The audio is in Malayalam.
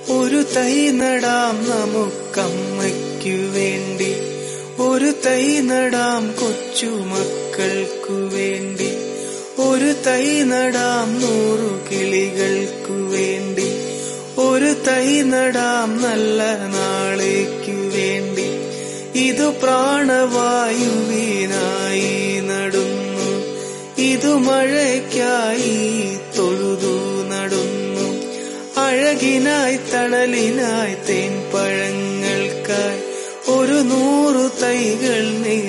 ഒരു തൈ നടാം നമുക്കമ്മയ്ക്കു വേണ്ടി ഒരു തൈ നടാം കൊച്ചുമക്കൾക്കു വേണ്ടി ഒരു തൈ നടാം നൂറു കിളികൾക്കു വേണ്ടി ഒരു തൈ നടാം നല്ല നാളേക്കു വേണ്ടി ഇതു പ്രാണവായുവിനായി നടുന്നു ഇതു മഴയ്ക്കായി തൊഴുതു നടുന്നു അഴകിനായി തണലിനായി തേൻ പഴങ്ങൾക്കായി ഒരു നൂറു തൈകൾ